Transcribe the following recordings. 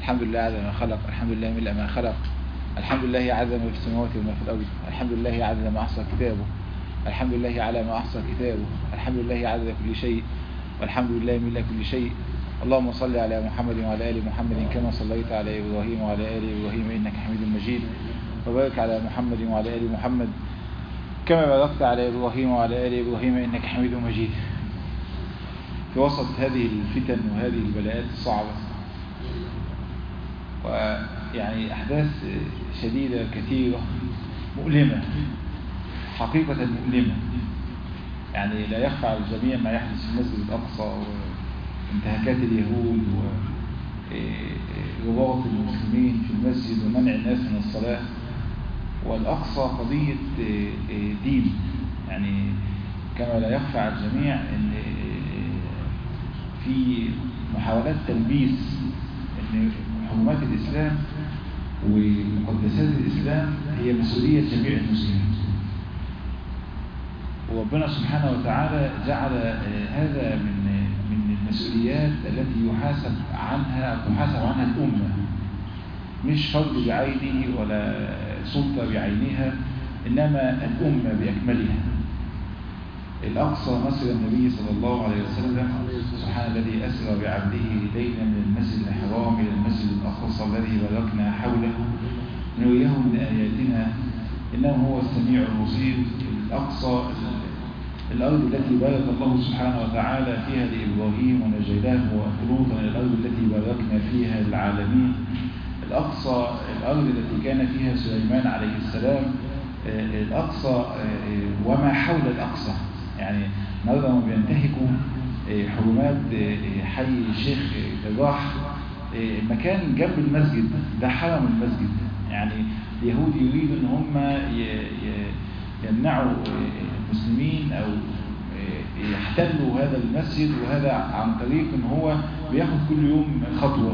الحمد لله عدد ما خلق الحمد لله ملء ما خلق الحمد لله عدد ما في السماوات وما في الأرض الحمد لله عدد ما أحصى كتابه الحمد لله على ما أحصى كتابه الحمد لله عدد كل شيء والحمد لله ملء كل شيء اللهم صل على محمد وعلى آل محمد كما صليت على إبراهيم وعلى آل إبراهيم إنك حميد مجيد وبارك على محمد وعلى آل محمد كما باركت على إبراهيم وعلى آل إبراهيم إنك حميد مجيد في وسط هذه الفتن وهذه البلاءات الصعبة ويعني أحداث شديدة كثيرة مؤلمة حقيقة مؤلمة يعني لا يخفى على الجميع ما يحدث في المسجد الأقصى وانتهاكات اليهود ورباط المسلمين في المسجد ومنع الناس من الصلاة والأقصى قضية دين يعني كما لا يخفى على الجميع أن في محاولات تلبيس أن حكومات الإسلام ومقدسات الإسلام هي مسؤولية جميع المسلمين وربنا سبحانه وتعالى جعل هذا من من المسؤوليات التي يحاسب عنها أو تحاسب عنها الأمة مش فرد بعينه ولا سلطة بعينها إنما الأمة بأكملها الأقصى مسجد النبي صلى الله عليه وسلم سبحان الذي أسرى بعبده ليلا من المسجد الحرام إلى المسجد الأقصى الذي باركنا حوله نريه من آياتنا إنه هو السميع البصير الأقصى الأرض التي بارك الله سبحانه وتعالى فيها لإبراهيم ونجيناه ولوطا الأرض التي باركنا فيها للعالمين الأقصى الأرض التي كان فيها سليمان عليه السلام الأقصى وما حول الأقصى يعني النهارده لما بينتهكوا حرمات حي الشيخ جراح مكان جنب المسجد ده حرم المسجد يعني اليهود يريدوا ان هم يمنعوا المسلمين او يحتلوا هذا المسجد وهذا عن طريق ان هو بياخد كل يوم خطوة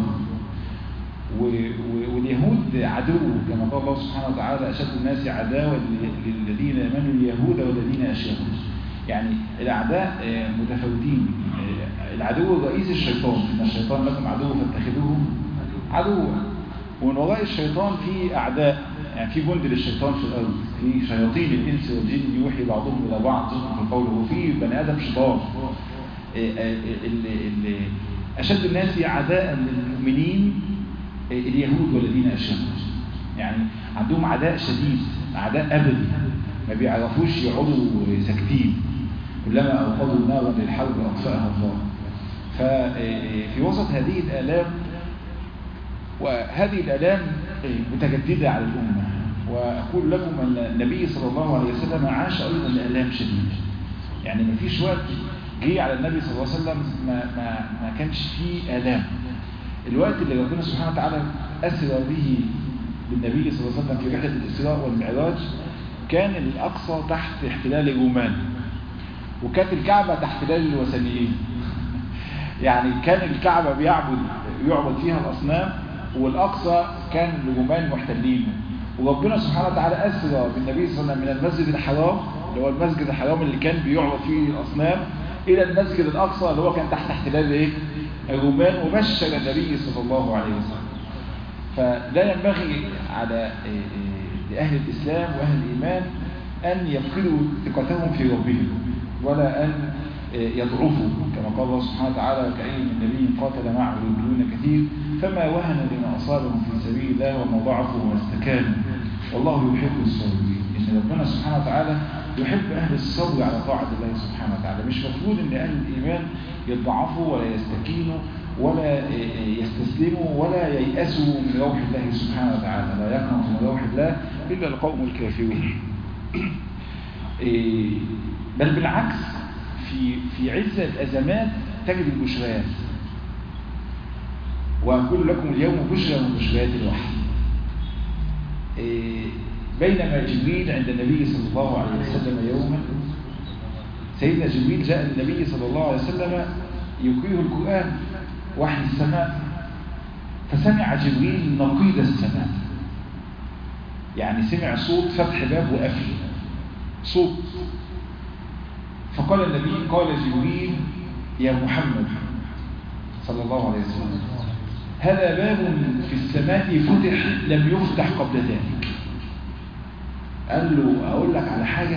واليهود عدو كما قال الله سبحانه وتعالى أشد الناس عداوة للذين امنوا اليهود والذين أشركوا يعني الأعداء متفاوتين العدو الرئيسي الشيطان إن الشيطان لكم عدو فاتخذوه عدوا ومن وراء الشيطان في أعداء يعني في جند للشيطان في الأرض في شياطين الإنس والجن يوحي بعضهم إلى بعض في القول وفي بني آدم شيطان أشد الناس عداء للمؤمنين اليهود والذين أشركوا يعني عندهم عداء شديد عداء أبدي ما بيعرفوش يقعدوا ساكتين كلما أوقدوا نارا للحرب أطفأها الله ففي وسط هذه الآلام وهذه الآلام متجددة على الأمة وأقول لكم أن النبي صلى الله عليه وسلم عاش أيضا الآلام شديدة يعني ما فيش وقت جه على النبي صلى الله عليه وسلم ما, ما, ما كانش فيه آلام الوقت اللي ربنا سبحانه وتعالى أسرى به بالنبي صلى الله عليه وسلم في رحلة الإسراء والمعراج كان الأقصى تحت احتلال الرومان وكانت الكعبة تحت احتلال الوثنيين يعني كان الكعبة بيعبد يعبد فيها الأصنام والأقصى كان الرومان محتلين وربنا سبحانه وتعالى أسرى بالنبي صلى الله عليه وسلم من المسجد الحرام اللي هو المسجد الحرام اللي كان بيعبد فيه الأصنام إلى المسجد الأقصى اللي هو كان تحت احتلال إيه؟ الرومان وبشر النبي صلى الله عليه وسلم فلا ينبغي على لأهل الإسلام وأهل الإيمان أن يفقدوا ثقتهم في ربهم ولا أن يضعفوا كما قال الله سبحانه وتعالى كأي من نبي قاتل معه رجلون كثير فما وهن لما أصابهم في سبيل الله وما ضعفوا وما استكانوا والله يحب الصابرين إن ربنا سبحانه وتعالى يحب أهل الصبر على طاعة الله سبحانه وتعالى مش مفروض أن أهل الإيمان يضعفوا ولا يستكينوا ولا يستسلموا ولا ييأسوا من روح الله سبحانه وتعالى لا يقنط من روح الله إلا القوم الكافرون بل بالعكس في في عز الأزمات تجد البشريات وأقول لكم اليوم بشرى من بشريات الوحي بينما جبريل عند النبي صلى الله عليه وسلم يوما سيدنا جبريل جاء النبي صلى الله عليه وسلم يقرئه القرآن وحي السماء فسمع جبريل نقيض السماء يعني سمع صوت فتح باب وقفل صوت فقال النبي قال جبريل يا محمد صلى الله عليه وسلم هذا باب في السماء فتح لم يفتح قبل ذلك قال له أقول لك على حاجة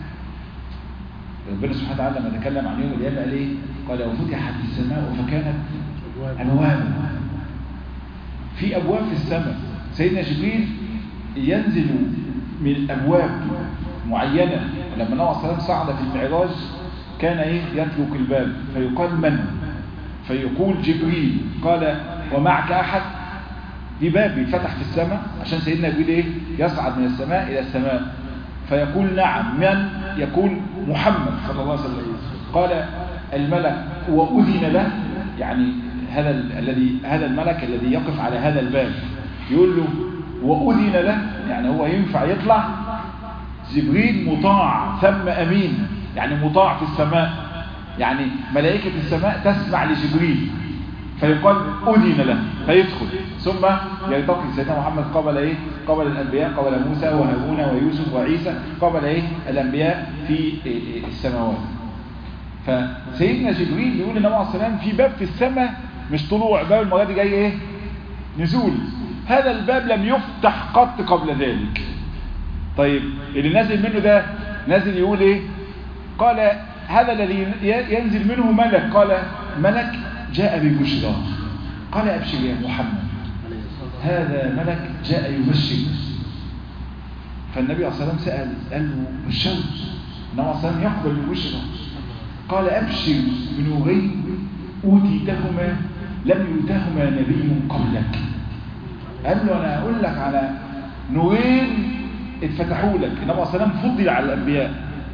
ربنا سبحانه وتعالى لما تكلم عن يوم القيامة قال ايه؟ قال وفتحت السماء فكانت أبوابا في أبواب في السماء سيدنا جبريل ينزل من أبواب معينة لما النبي صلى الله عليه وسلم صعد في المعراج كان ايه يترك الباب فيقال من فيقول جبريل قال ومعك أحد دي باب بيتفتح في السماء عشان سيدنا جبريل ايه يصعد من السماء إلى السماء فيقول نعم من يقول محمد صلى الله عليه وسلم قال الملك وأذن له يعني هذا الذي هذا الملك الذي يقف على هذا الباب يقول له وأذن له يعني هو ينفع يطلع جبريل مطاع ثم أمين يعني مطاع في السماء يعني ملائكة السماء تسمع لجبريل فيقال أذن له فيدخل ثم يلتقي سيدنا محمد قبل إيه قبل الأنبياء قبل موسى وهارون ويوسف وعيسى قبل إيه الأنبياء في السماوات فسيدنا جبريل يقول للنبي عليه السلام في باب في السماء مش طلوع باب المرة دي جاي إيه نزول هذا الباب لم يفتح قط قبل ذلك طيب اللي نازل منه ده نازل يقول ايه قال هذا الذي ينزل منه ملك قال ملك جاء ببشرى قال ابشر يا محمد هذا ملك جاء يبشر فالنبي عليه الصلاه والسلام سال قال له بالشوق النبي عليه الصلاه والسلام يقبل البشرى قال ابشر بنورين اوتيتهما لم يؤتهما نبي قبلك قال له انا اقول لك على نورين اتفتحوا لك النبي عليه الصلاه والسلام فضل على الانبياء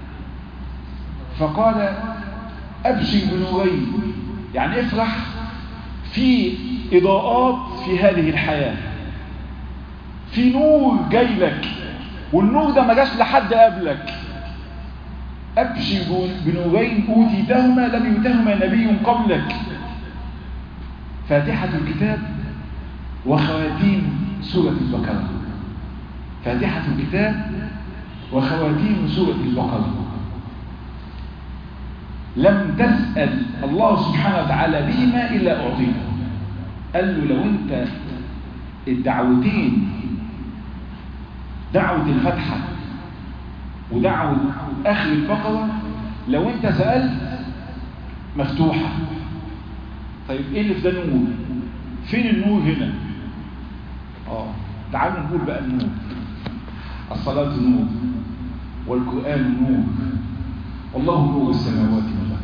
فقال ابشر بنورين يعني افرح في اضاءات في هذه الحياه في نور جاي لك والنور ده ما جاش لحد قبلك ابشر بنورين اوتيتهما لم يؤتهما نبي قبلك فاتحه الكتاب وخواتيم سوره البقره فاتحة الكتاب وخواتيم سورة البقرة لم تسأل الله سبحانه وتعالى بهما إلا أعطيته قال له لو أنت الدعوتين دعوة الفتحة ودعوة آخر البقرة لو أنت سألت مفتوحة طيب إيه اللي في ده نور فين النور هنا آه تعالوا نقول بقى النور الصلاة نور والقرآن نور والله نور السماوات والأرض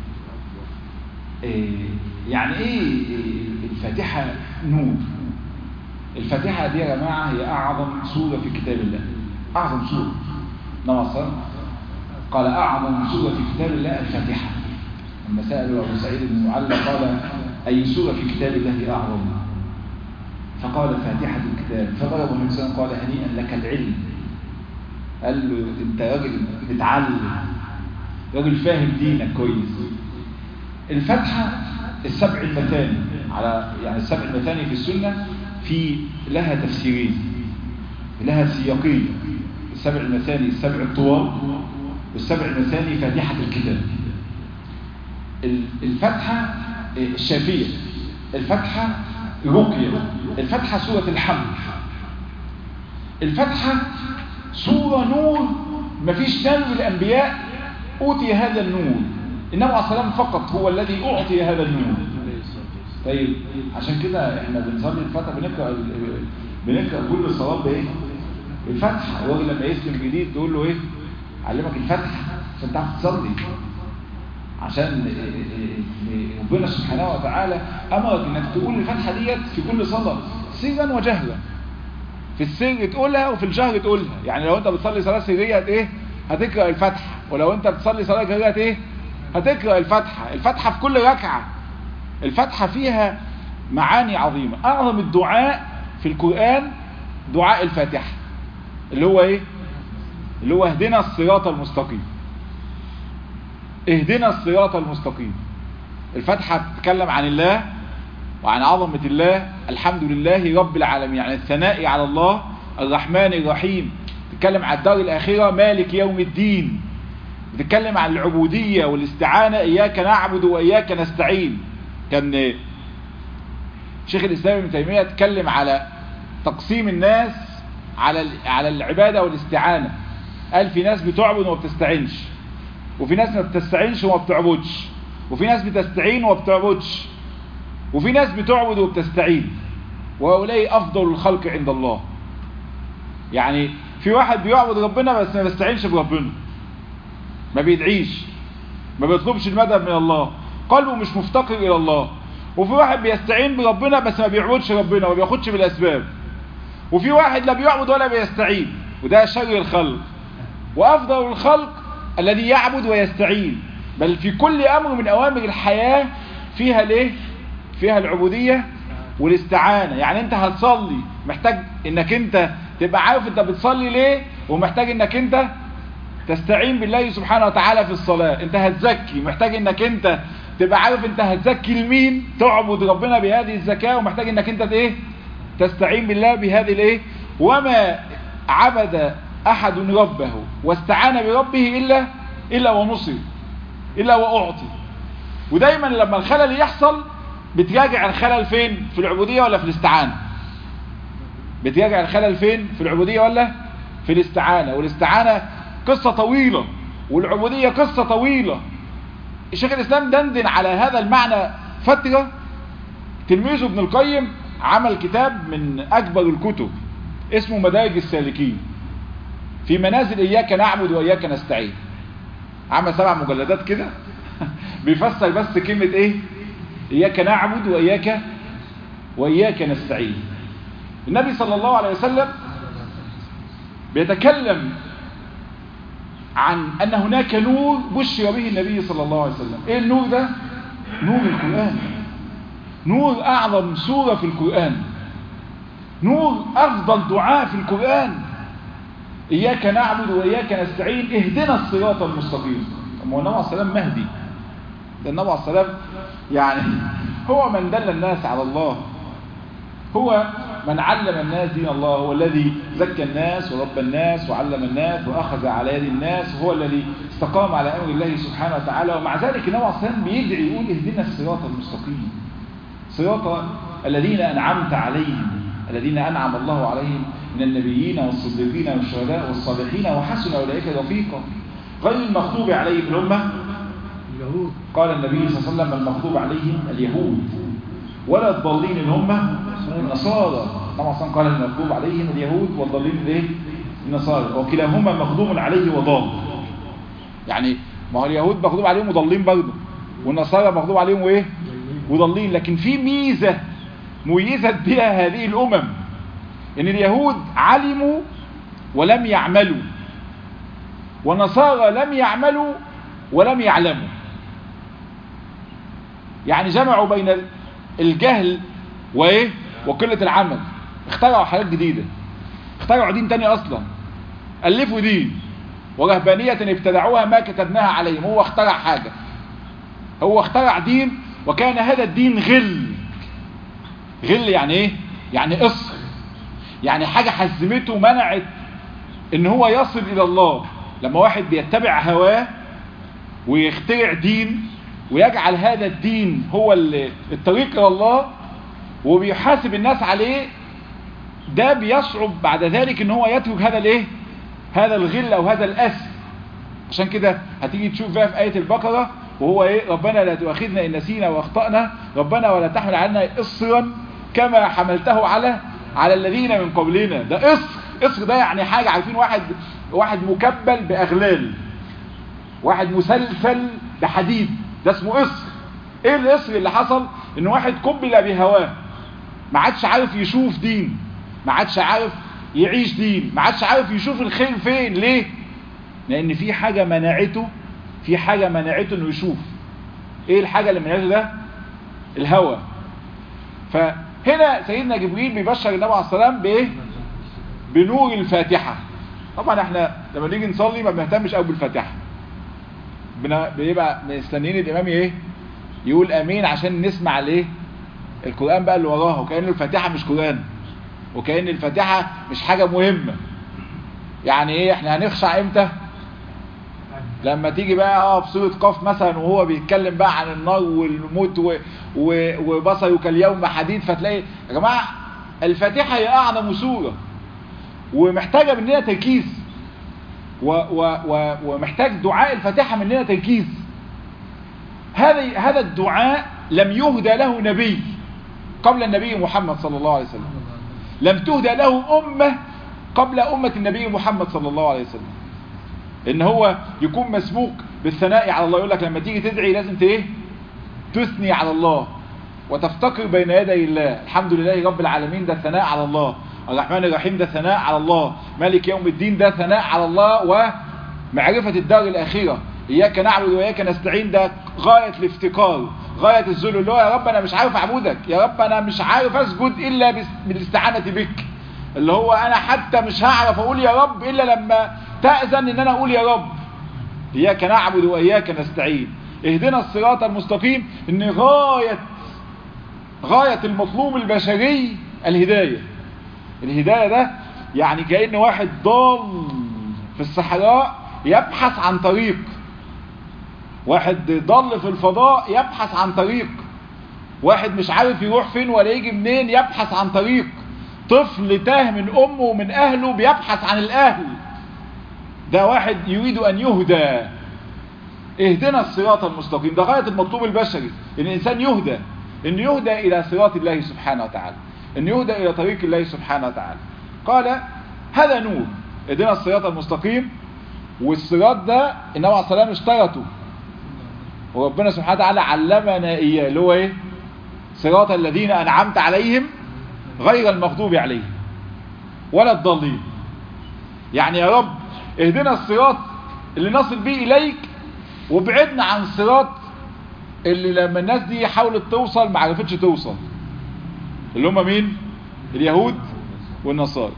إيه يعني ايه الفاتحة نور الفاتحة دي يا جماعة هي أعظم سورة في كتاب الله أعظم سورة نوصل قال أعظم سورة في كتاب الله الفاتحة لما سألوا أبو سعيد بن المعلى قال أي سورة في كتاب الله أعظم فقال فاتحة الكتاب فضرب النبي صلى الله عليه وسلم قال هنيئا لك العلم قال له انت راجل متعلم راجل فاهم دينك كويس الفتحة السبع المثاني على يعني السبع المثاني في السنة في لها تفسيرين لها سياقين السبع المثاني السبع الطوال والسبع المثاني فاتحة الكتاب الفتحة الشافية الفتحة رقية الفتحة سورة الحمد الفتحة سورة نور مفيش نبي الأنبياء أوتي هذا النور النبي عليه السلام فقط هو الذي أعطي هذا النور طيب عشان كده احنا بنصلي الفتحة بنقرأ بنقرأ كل الصلاة بإيه؟ الفتحة الراجل لما يسلم جديد تقول له إيه؟ علمك الفتحة عشان تعرف تصلي عشان ربنا سبحانه وتعالى أمرك إنك تقول الفتحة ديت في كل صلاة سرا وجهرا في السر تقولها وفي الجهر تقولها يعني لو انت بتصلي صلاة سرية هت ايه هتقرأ الفتحة ولو انت بتصلي صلاة جهرية هت ايه هتقرأ الفتحة الفتحة في كل ركعة الفتحة فيها معاني عظيمة اعظم الدعاء في القرآن دعاء الفاتحة اللي هو ايه اللي هو اهدنا الصراط المستقيم اهدنا الصراط المستقيم الفتحة بتتكلم عن الله وعن عظمة الله الحمد لله رب العالمين يعني الثناء على الله الرحمن الرحيم تتكلم عن الدار الآخرة مالك يوم الدين بتتكلم عن العبودية والاستعانة إياك نعبد وإياك نستعين كان شيخ الاسلام ابن تيميه اتكلم على تقسيم الناس على على العباده والاستعانه قال في ناس بتعبد وما بتستعينش وفي ناس ما بتستعينش وما بتعبدش وفي ناس بتستعين وما بتعبدش وفي ناس بتعبد وبتستعين وهؤلاء افضل الخلق عند الله يعني في واحد بيعبد ربنا بس ما بيستعينش بربنا ما بيدعيش ما بيطلبش المدد من الله قلبه مش مفتقر الى الله وفي واحد بيستعين بربنا بس ما بيعبدش ربنا وما بياخدش بالاسباب وفي واحد لا بيعبد ولا بيستعين وده شر الخلق وافضل الخلق الذي يعبد ويستعين بل في كل امر من اوامر الحياة فيها ليه فيها العبودية والاستعانة يعني انت هتصلي محتاج انك انت تبقى عارف انت بتصلي ليه ومحتاج انك انت تستعين بالله سبحانه وتعالى في الصلاة انت هتزكي محتاج انك انت تبقى عارف انت هتزكي لمين تعبد ربنا بهذه الزكاة ومحتاج انك انت ايه تستعين بالله بهذه الايه وما عبد احد ربه واستعان بربه الا الا ونصر الا واعطي ودايما لما الخلل يحصل بتراجع الخلل فين في العبودية ولا في الاستعانة بتراجع الخلل فين في العبودية ولا في الاستعانة والاستعانة قصة طويلة والعبودية قصة طويلة الشيخ الإسلام دندن على هذا المعنى فترة تلميذه ابن القيم عمل كتاب من أكبر الكتب اسمه مدارج السالكين في منازل إياك نعبد وإياك نستعين عمل سبع مجلدات كده بيفسر بس كلمة إيه إياك نعبد وإياك وإياك نستعين النبي صلى الله عليه وسلم بيتكلم عن أن هناك نور بشر به النبي صلى الله عليه وسلم إيه النور ده؟ نور القرآن نور أعظم سورة في القرآن نور أفضل دعاء في القرآن إياك نعبد وإياك نستعين اهدنا الصراط المستقيم أما النبي عليه السلام مهدي ده النبي عليه السلام يعني هو من دل الناس على الله هو من علم الناس دين الله هو الذي زكى الناس ورب الناس وعلم الناس وأخذ على يد الناس هو الذي استقام على أمر الله سبحانه وتعالى ومع ذلك النبي عليه السلام بيدعي يقول اهدنا الصراط المستقيم صراط الذين أنعمت عليهم الذين أنعم الله عليهم من النبيين والصديقين والشهداء والصالحين وحسن أولئك رفيقا غير المغضوب عليهم الأمة اليهود قال النبي صلى الله عليه وسلم المغضوب عليهم اليهود ولا الضالين الأمة النصارى طبعا صلى قال المغضوب عليهم اليهود والضالين الايه النصارى وكلاهما مغضوب عليه وضال يعني ما هو اليهود مغضوب عليهم وضالين برضه والنصارى مغضوب عليهم وايه وضالين لكن في ميزة ميزت بها هذه الأمم ان اليهود علموا ولم يعملوا والنصارى لم يعملوا ولم يعلموا يعني جمعوا بين الجهل وايه وقلة العمل اخترعوا حاجات جديدة اخترعوا دين تاني اصلا الفوا دين ورهبانية ابتدعوها ما كتبناها عليهم هو اخترع حاجة هو اخترع دين وكان هذا الدين غل غل يعني ايه يعني قصر يعني حاجة حزمته منعت ان هو يصل الى الله لما واحد بيتبع هواه ويخترع دين ويجعل هذا الدين هو الطريق الى الله وبيحاسب الناس عليه ده بيصعب بعد ذلك ان هو يترك هذا الايه هذا الغل او هذا الاسر عشان كده هتيجي تشوف بقى في آية البقرة وهو ايه ربنا لا تؤاخذنا ان نسينا واخطأنا ربنا ولا تحمل علينا اصرا كما حملته على على الذين من قبلنا ده اصر اصر ده يعني حاجة عارفين واحد واحد مكبل باغلال واحد مسلسل بحديد ده اسمه اصر ايه الاصر اللي حصل ان واحد قبل بهواه ما عادش عارف يشوف دين ما عادش عارف يعيش دين ما عادش عارف يشوف الخير فين ليه لان في حاجة منعته في حاجة منعته انه يشوف ايه الحاجة اللي منعته ده الهوى فهنا سيدنا جبريل بيبشر النبي عليه السلام بايه بنور الفاتحة طبعا احنا لما نيجي نصلي ما بنهتمش قوي بالفاتحة بن- بيبقى مستنيين الامام ايه يقول امين عشان نسمع الايه القرآن بقى اللي وراها وكأن الفاتحة مش قرآن وكأن الفاتحة مش حاجة مهمة يعني ايه احنا هنخشع امتى لما تيجي بقى اه في سوره قاف مثلا وهو بيتكلم بقى عن النار والموت و... و... وبصرك اليوم حديد فتلاقي يا جماعه الفاتحه هي اعظم سوره ومحتاجه مننا تركيز و... و... و... ومحتاج دعاء الفاتحه مننا تركيز هذا هذا الدعاء لم يهدى له نبي قبل النبي محمد صلى الله عليه وسلم لم تهدى له أمة قبل أمة النبي محمد صلى الله عليه وسلم إن هو يكون مسبوق بالثناء على الله يقول لك لما تيجي تدعي لازم ايه تثني على الله وتفتقر بين يدي الله الحمد لله رب العالمين ده ثناء على الله الرحمن الرحيم ده ثناء على الله مالك يوم الدين ده ثناء على الله ومعرفة الدار الأخيرة إياك نعبد وإياك نستعين ده غاية الافتقار غاية الذل اللي هو يا رب أنا مش عارف أعبدك يا رب أنا مش عارف أسجد إلا بالاستعانة بك اللي هو أنا حتى مش هعرف أقول يا رب إلا لما تأذن إن أنا أقول يا رب إياك نعبد وإياك نستعين اهدنا الصراط المستقيم إن غاية غاية المطلوب البشري الهداية الهداية ده يعني كأن واحد ضال في الصحراء يبحث عن طريق واحد ضل في الفضاء يبحث عن طريق واحد مش عارف يروح فين ولا يجي منين يبحث عن طريق طفل تاه من امه ومن اهله بيبحث عن الاهل ده واحد يريد ان يهدى اهدنا الصراط المستقيم ده غاية المطلوب البشري ان الانسان يهدى ان يهدى الى صراط الله سبحانه وتعالى ان يهدى الى طريق الله سبحانه وتعالى قال هذا نور اهدنا الصراط المستقيم والصراط ده النبي عليه الصلاه والسلام اشترطه وربنا سبحانه وتعالى علمنا اياه اللي هو ايه صراط الذين انعمت عليهم غير المغضوب عليهم ولا الضالين يعني يا رب اهدنا الصراط اللي نصل به اليك وابعدنا عن الصراط اللي لما الناس دي حاولت توصل ما عرفتش توصل اللي هم مين اليهود والنصارى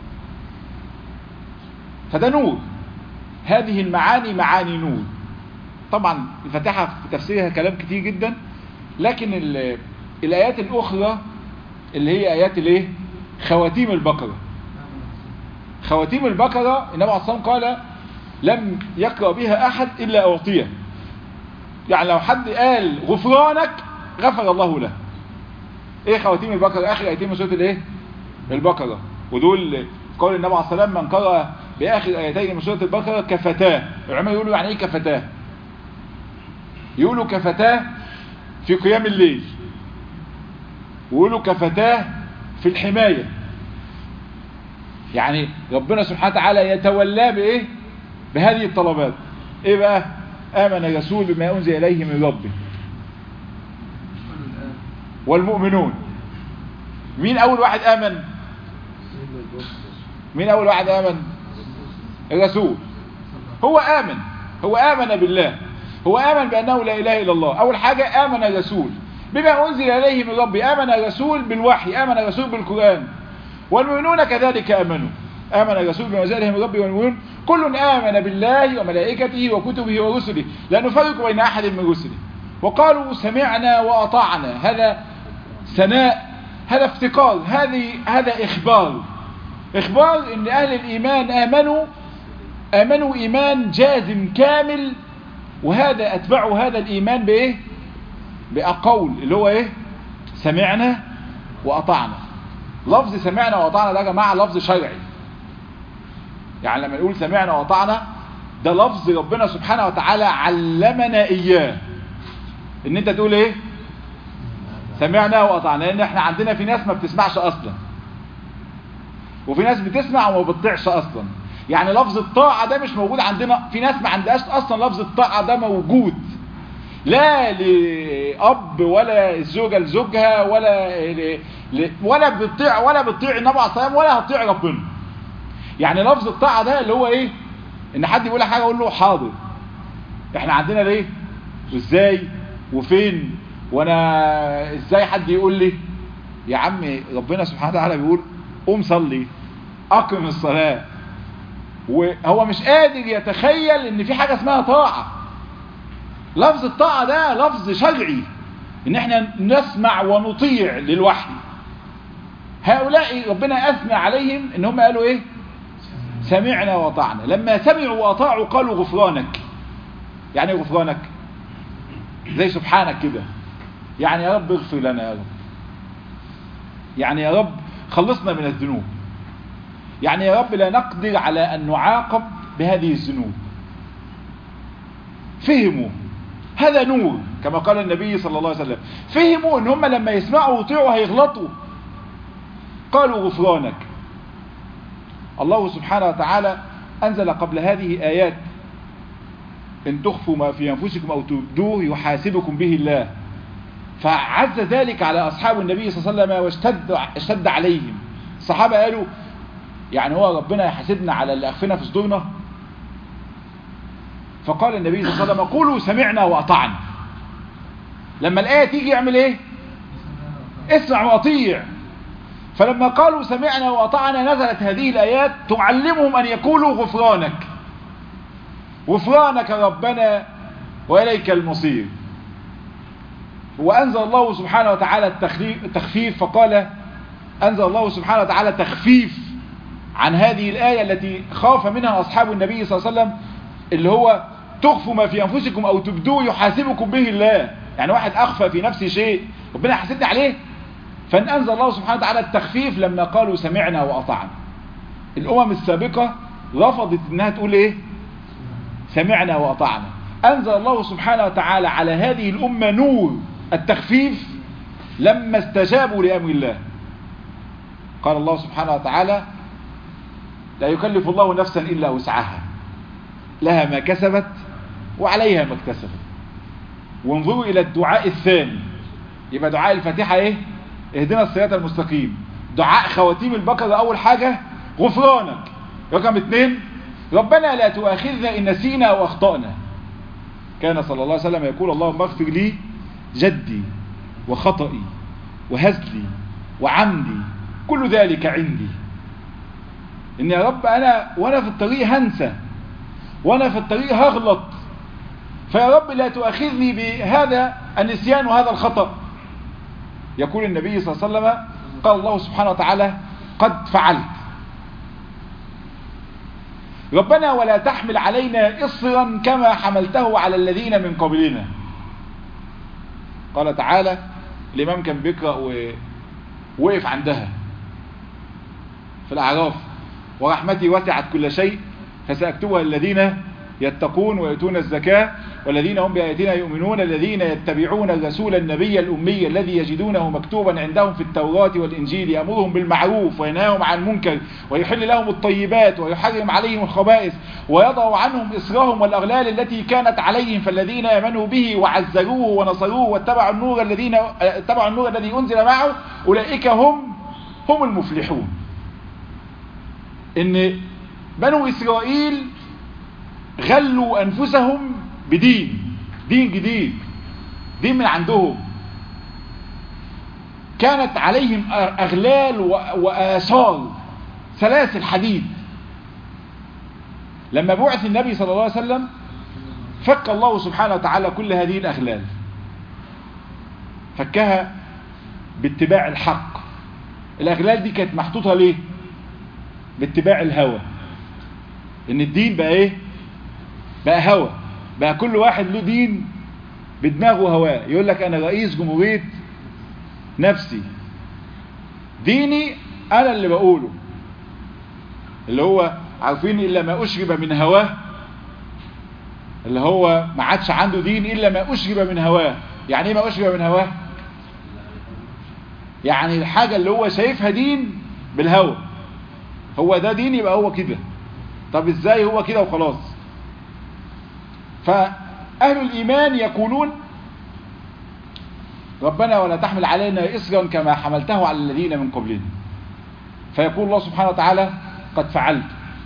فده نور هذه المعاني معاني نور طبعا الفاتحة في تفسيرها كلام كتير جدا لكن الآيات الأخرى اللي هي آيات الايه خواتيم البقرة خواتيم البقرة النبي عليه الصلاة قال لم يقرأ بها أحد إلا أعطيه يعني لو حد قال غفرانك غفر الله له ايه خواتيم البقرة اخر ايتين من سورة الايه البقرة ودول قول النبي عليه الصلاة والسلام من قرأ باخر ايتين من سورة البقرة كفتاه العلماء يقولوا يعني ايه كفتاه يقولوا كفتاه في قيام الليل ويقولوا كفتاه في الحماية يعني ربنا سبحانه وتعالى يتولى بايه بهذه الطلبات ايه بقى امن الرسول بما انزل اليه من ربه والمؤمنون مين اول واحد امن مين اول واحد امن الرسول هو امن هو امن بالله هو امن بانه لا اله الا الله اول حاجة امن الرسول بما انزل اليه من ربه امن الرسول بالوحي امن الرسول بالقرآن والمؤمنون كذلك امنوا امن الرسول بما انزل اليه من ربه والمؤمنون كل امن بالله وملائكته وكتبه ورسله لا نفرق بين احد من رسله وقالوا سمعنا واطعنا هذا ثناء هذا افتقار هذه هذا اخبار اخبار ان اهل الايمان امنوا امنوا ايمان جازم كامل وهذا اتبعوا هذا الايمان بايه بقول اللي هو ايه سمعنا واطعنا لفظ سمعنا واطعنا ده يا جماعه لفظ شرعي يعني لما نقول سمعنا واطعنا ده لفظ ربنا سبحانه وتعالى علمنا اياه ان انت تقول ايه سمعنا واطعنا لان احنا عندنا في ناس ما بتسمعش اصلا وفي ناس بتسمع وما بتطيعش اصلا يعني لفظ الطاعة ده مش موجود عندنا في ناس ما عندهاش اصلا لفظ الطاعة ده موجود لا لأب ولا الزوجة لزوجها ولا ل... ل... ولا بتطيع ولا بتطيع النبي عليه الصلاة ولا هتطيع ربنا يعني لفظ الطاعة ده اللي هو ايه ان حد يقول حاجة اقول له حاضر احنا عندنا ليه وازاي وفين وانا ازاي حد يقول لي يا عم ربنا سبحانه وتعالى بيقول قوم صلي اقم الصلاة وهو مش قادر يتخيل ان في حاجة اسمها طاعة لفظ الطاعة ده لفظ شرعي ان احنا نسمع ونطيع للوحي هؤلاء ربنا اثنى عليهم ان هم قالوا ايه سمعنا وطعنا لما سمعوا واطاعوا قالوا غفرانك يعني ايه غفرانك زي سبحانك كده يعني يا رب اغفر لنا يا رب يعني يا رب خلصنا من الذنوب يعني يا رب لا نقدر على أن نعاقب بهذه الذنوب فهموا هذا نور كما قال النبي صلى الله عليه وسلم فهموا ان هم لما يسمعوا ويطيعوا هيغلطوا قالوا غفرانك الله سبحانه وتعالى أنزل قبل هذه آيات إن تخفوا ما في أنفسكم أو تبدوه يحاسبكم به الله فعز ذلك على أصحاب النبي صلى الله عليه وسلم واشتد اشتد عليهم الصحابة قالوا يعني هو ربنا يحاسبنا على اللي أخفنا في صدورنا فقال النبي صلى الله عليه وسلم قولوا سمعنا وأطعنا لما الآية تيجي يعمل إيه اسمع وأطيع فلما قالوا سمعنا وأطعنا نزلت هذه الآيات تعلمهم أن يقولوا غفرانك غفرانك ربنا وإليك المصير وأنزل الله سبحانه وتعالى التخفيف فقال أنزل الله سبحانه وتعالى تخفيف عن هذه الآية التي خاف منها أصحاب النبي صلى الله عليه وسلم اللي هو تخفوا ما في أنفسكم أو تبدوه يحاسبكم به الله يعني واحد أخفى في نفسه شيء ربنا يحاسبني عليه فأنزل الله سبحانه وتعالى التخفيف لما قالوا سمعنا وأطعنا الأمم السابقة رفضت أنها تقول إيه سمعنا وأطعنا أنزل الله سبحانه وتعالى على هذه الأمة نور التخفيف لما استجابوا لأمر الله قال الله سبحانه وتعالى لا يكلف الله نفسا إلا وسعها لها ما كسبت وعليها ما اكتسبت وانظروا إلى الدعاء الثاني يبقى دعاء الفاتحة ايه اهدنا الصراط المستقيم دعاء خواتيم البقرة أول حاجة غفرانك رقم اثنين ربنا لا تؤاخذنا إن نسينا وأخطأنا كان صلى الله عليه وسلم يقول اللهم اغفر لي جدي وخطئي وهزلي وعمدي كل ذلك عندي ان يا رب انا وانا في الطريق هنسى وانا في الطريق هغلط فيا رب لا تؤاخذني بهذا النسيان وهذا الخطأ يقول النبي صلى الله عليه وسلم قال الله سبحانه وتعالى قد فعلت ربنا ولا تحمل علينا إصرا كما حملته على الذين من قبلنا قال تعالى الإمام كان بيقرأ ووقف عندها في الأعراف ورحمتي وسعت كل شيء فسأكتبها الذين يتقون ويؤتون الزكاة والذين هم بآياتنا يؤمنون الذين يتبعون الرسول النبي الأمي الذي يجدونه مكتوبا عندهم في التوراة والإنجيل يأمرهم بالمعروف وينهاهم عن المنكر ويحل لهم الطيبات ويحرم عليهم الخبائث ويضع عنهم إصرهم والأغلال التي كانت عليهم فالذين آمنوا به وعزروه ونصروه واتبعوا النور الذين اتبعوا النور الذي أنزل معه أولئك هم هم المفلحون إن بنو إسرائيل غلوا أنفسهم بدين دين جديد دين من عندهم كانت عليهم أغلال وآثار سلاسل حديد لما بعث النبي صلى الله عليه وسلم فك الله سبحانه وتعالى كل هذه الأغلال فكها باتباع الحق الأغلال دي كانت محطوطة ليه باتباع الهوى ان الدين بقى ايه بقى هوى بقى كل واحد له دين بدماغه هواه يقول لك انا رئيس جمهورية نفسي ديني انا اللي بقوله اللي هو عارفين الا ما اشرب من هواه اللي هو ما عادش عنده دين الا ما اشرب من هواه يعني ايه ما اشرب من هواه يعني الحاجة اللي هو شايفها دين بالهوى هو ده دين يبقى هو كده طب ازاي هو كده وخلاص فأهل الإيمان يقولون ربنا ولا تحمل علينا إصرا كما حملته على الذين من قبلنا فيقول الله سبحانه وتعالى قد فعلت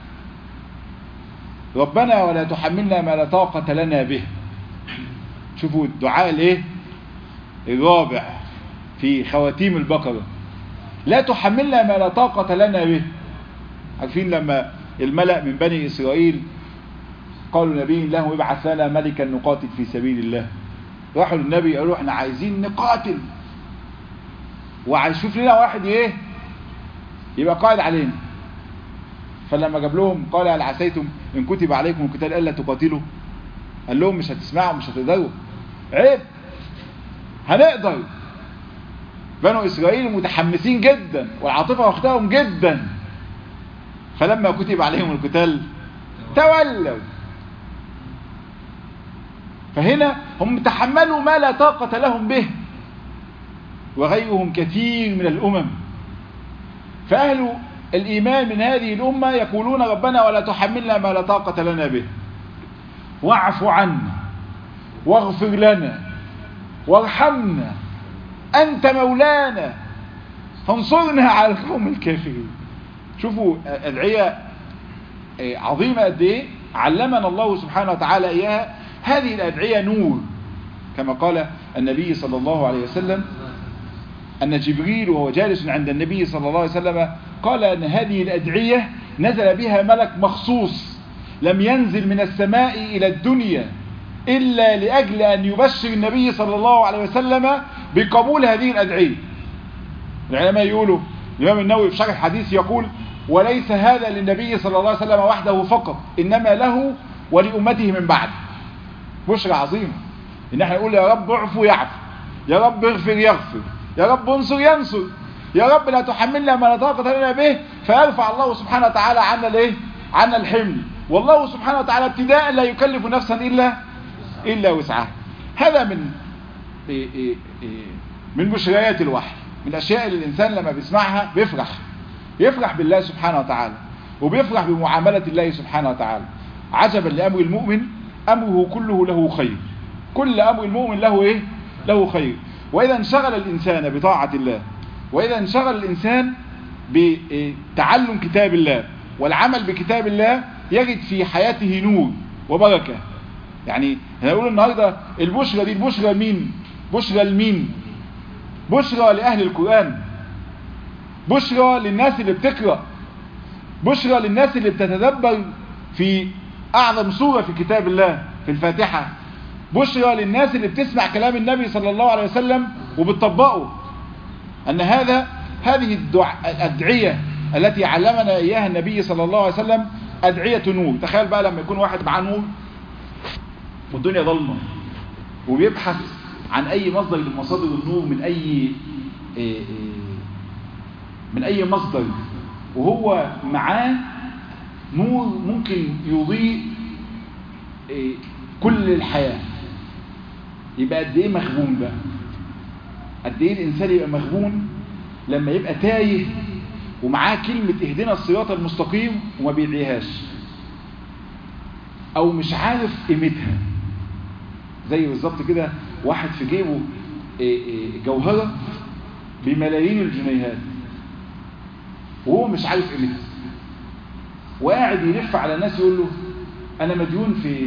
ربنا ولا تحملنا ما لا طاقة لنا به شوفوا الدعاء الايه الرابع في خواتيم البقرة لا تحملنا ما لا طاقة لنا به عارفين لما الملأ من بني إسرائيل قالوا نبي له ابعث لنا ملكا نقاتل في سبيل الله راحوا للنبي قالوا احنا عايزين نقاتل وعايز شوف لنا واحد ايه يبقى قائد علينا فلما جاب لهم قال هل عسيتم ان كتب عليكم القتال الا تقاتلوا قال لهم مش هتسمعوا مش هتقدروا عيب هنقدر بنو إسرائيل متحمسين جدا والعاطفة واخداهم جدا فلما كتب عليهم القتال تولوا فهنا هم تحملوا ما لا طاقة لهم به وغيرهم كثير من الأمم فأهل الإيمان من هذه الأمة يقولون ربنا ولا تحملنا ما لا طاقة لنا به واعف عنا واغفر لنا وارحمنا أنت مولانا فانصرنا على القوم الكافرين شوفوا أدعية عظيمة قد إيه علمنا الله سبحانه وتعالى إياها هذه الأدعية نور كما قال النبي صلى الله عليه وسلم أن جبريل وهو جالس عند النبي صلى الله عليه وسلم قال أن هذه الأدعية نزل بها ملك مخصوص لم ينزل من السماء إلى الدنيا إلا لأجل أن يبشر النبي صلى الله عليه وسلم بقبول هذه الأدعية العلماء يقولوا الإمام النووي في شرح الحديث يقول وليس هذا للنبي صلى الله عليه وسلم وحده فقط إنما له ولأمته من بعد بشرى عظيمة إن احنا نقول يا رب اعفو يعفو يا رب اغفر يغفر يا رب انصر ينصر يا رب لا تحملنا ما لا طاقة لنا به فيرفع الله سبحانه وتعالى عنا الايه عنا الحمل والله سبحانه وتعالى ابتداء لا يكلف نفسا إلا إلا وسعها هذا من إيه إيه إيه من بشريات الوحي من الأشياء اللي الإنسان لما بيسمعها بيفرح يفرح بالله سبحانه وتعالى وبيفرح بمعاملة الله سبحانه وتعالى عجبا لأمر المؤمن أمره كله له خير كل أمر المؤمن له إيه له خير وإذا انشغل الإنسان بطاعة الله وإذا انشغل الإنسان بتعلم كتاب الله والعمل بكتاب الله يجد في حياته نور وبركة يعني هنقول النهاردة البشرى دي البشرى لمين بشرى لمين بشرى لأهل القرآن بشرى للناس اللي بتقرأ بشرى للناس اللي بتتدبر في أعظم سورة في كتاب الله في الفاتحة بشرى للناس اللي بتسمع كلام النبي صلى الله عليه وسلم وبتطبقه أن هذا هذه الأدعية التي علمنا إياها النبي صلى الله عليه وسلم أدعية نور تخيل بقى لما يكون واحد معاه نور والدنيا ظلمة وبيبحث عن أي مصدر لمصادر النور من أي من أي مصدر وهو معاه نور ممكن يضيء كل الحياة يبقى قد ايه مخبون بقى قد ايه الانسان يبقى مخبون لما يبقى تايه ومعاه كلمة اهدنا الصراط المستقيم وما بيدعيهاش او مش عارف قيمتها زي بالظبط كده واحد في جيبه جوهرة بملايين الجنيهات وهو مش عارف قيمتها وقاعد يلف على الناس يقول له انا مديون في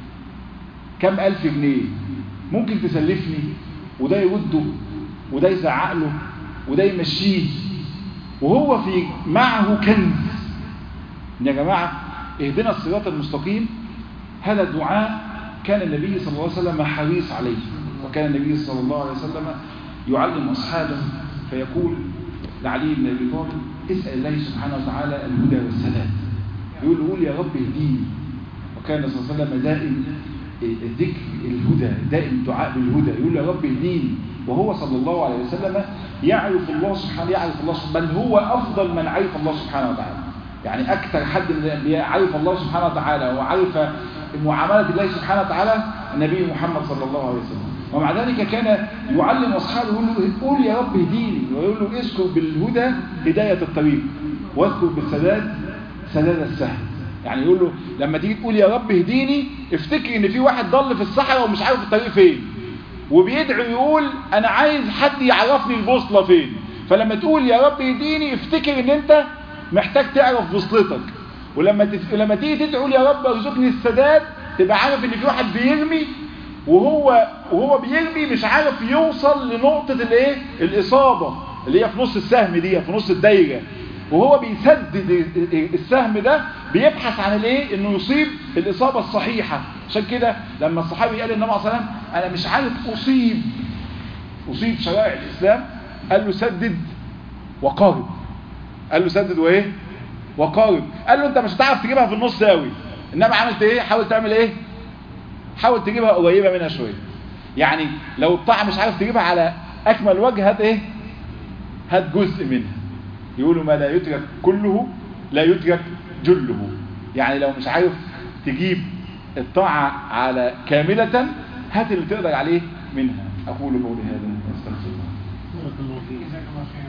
كم ألف جنيه ممكن تسلفني وده يرده وده يزعق له وده يمشيه وهو في معه كنز يا جماعة اهدنا الصراط المستقيم هذا الدعاء كان النبي صلى الله عليه وسلم حريص عليه وكان النبي صلى الله عليه وسلم يعلم أصحابه فيقول لعلي بن أبي طالب اسأل الله سبحانه وتعالى الهدى والسداد يقول قول يا رب اهديني وكان صلى الله عليه وسلم دائم ذكر الهدى دائم الدعاء بالهدى يقول يا رب اهديني وهو صلى الله عليه وسلم يعرف الله سبحانه يعرف الله سبحانه بل هو أفضل من عرف الله سبحانه وتعالى يعني أكثر حد من الأنبياء عرف الله سبحانه وتعالى وعرف معاملة الله سبحانه وتعالى النبي محمد صلى الله عليه وسلم ومع ذلك كان يعلم أصحابه يقول له قول يا رب اهديني ويقول له اذكر بالهدى هداية الطريق واذكر بالسداد سداد السهل يعني يقول له لما تيجي تقول يا رب اهديني افتكر ان في واحد ضل في الصحراء ومش عارف الطريق فين وبيدعو يقول انا عايز حد يعرفني البوصله فين فلما تقول يا رب اهديني افتكر ان انت محتاج تعرف بوصلتك ولما تف... لما تيجي تدعو يا رب ارزقني السداد تبقى عارف ان في واحد بيرمي وهو وهو بيرمي مش عارف يوصل لنقطه الايه الاصابه اللي هي في نص السهم دي في نص الدايره وهو بيسدد السهم ده بيبحث عن الايه انه يصيب الاصابه الصحيحه عشان كده لما الصحابي قال للنبي عليه الصلاه والسلام انا مش عارف اصيب اصيب شرائع الاسلام قال له سدد وقارب قال له سدد وايه وقارب قال له انت مش هتعرف تجيبها في النص قوي انما عملت ايه حاول تعمل ايه حاول تجيبها قريبة منها شوية يعني لو الطاعة مش عارف تجيبها على أكمل وجه هات إيه هات جزء منها يقولوا ما لا يترك كله لا يترك جله يعني لو مش عارف تجيب الطاعة على كاملة هات اللي تقدر عليه منها أقول قولي هذا أستغفر الله بارك الله فيك